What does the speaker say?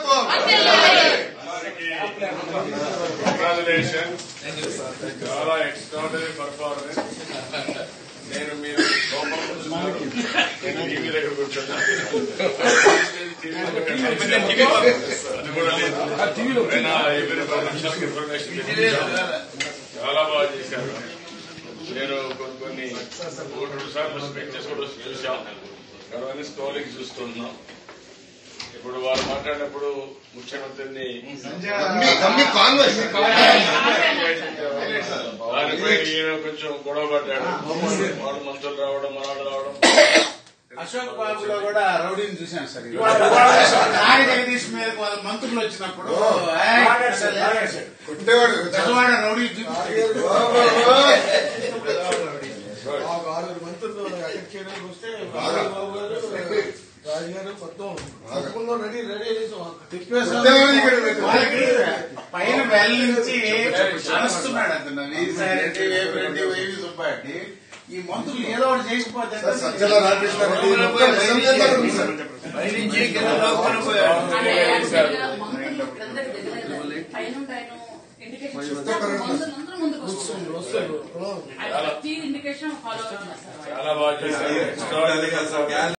ప్రభుత్వం కంగ్రాచులేషన్ చాలా extraordinary performance నేను మీరు లోపల కూర్చున్నారు. నేను టీవీ దగ్గర కూర్చున్నాను అది కూడా లేదు అయినా ఎవరి పది నిమిషాలకి ఇన్ఫర్మేషన్ తెప్పించాను. చాలా బాగా చేశారు నేను కొన్ని కొన్ని ఒకటి రెండు సార్లు స్పీచెస్ కూడా చూశాం అవన్నీ స్టోరీకి చూస్తున్నాం ఇప్పుడు వారు మాట్లాడినప్పుడు ముఖ్యమంత్రిని అన్ని అన్ని కాన్వర్స్ దానిపై ఈయన కొంచెం గొడవ పడ్డాడు వాడు మంత్రులు రావడం మనవాడు రావడం అశోక్ బాబులో కూడా రౌడీని చూశాను సార్ నాగ జగదీష్ మీద కొంత మంత్రులు వచ్చినప్పుడు ఏయ్, అసలు కొట్టేవాడు చదవాడ రౌడీ చూపించాడు మాకు ఆరుగురు మంత్రులు అటాక్ చేయడానికి వస్తే బాబు గారు రాజుగారు మొత్తం పదకొండు రెడీ రెడీ చేసాం కొట్టేవాడు ఇక్కడ పెట్టాడు. వాళ్ళకి పైన వెల్ నుంచి అరుస్తున్నాడు అతను వీసారెడ్డి వేపిరెడ్డి వేవి సుబ్బారెడ్డి ఈ మంత్రులు ఏదో ఒకటి చేయకపోతే సార్ సజ్జల రామకృష్ణారెడ్డి మొత్తం నిజం చేద్దాం ఉంది సార్. పైనుంచి కింద లాక్కొని పోయాడు. మంత్రులు క్రిందకి దిగలేదు పైనుండి ఆయన ఇండికేషన్ చూస్తే మంత్రులందరూ ముందుకు వస్తున్నారు ఆయన ప్రతి ఇండికేషన్ ఫాలో అవుతున్నారు సార్ చాలా బాగా చేశారు ఎక్స్ట్రాడినరీ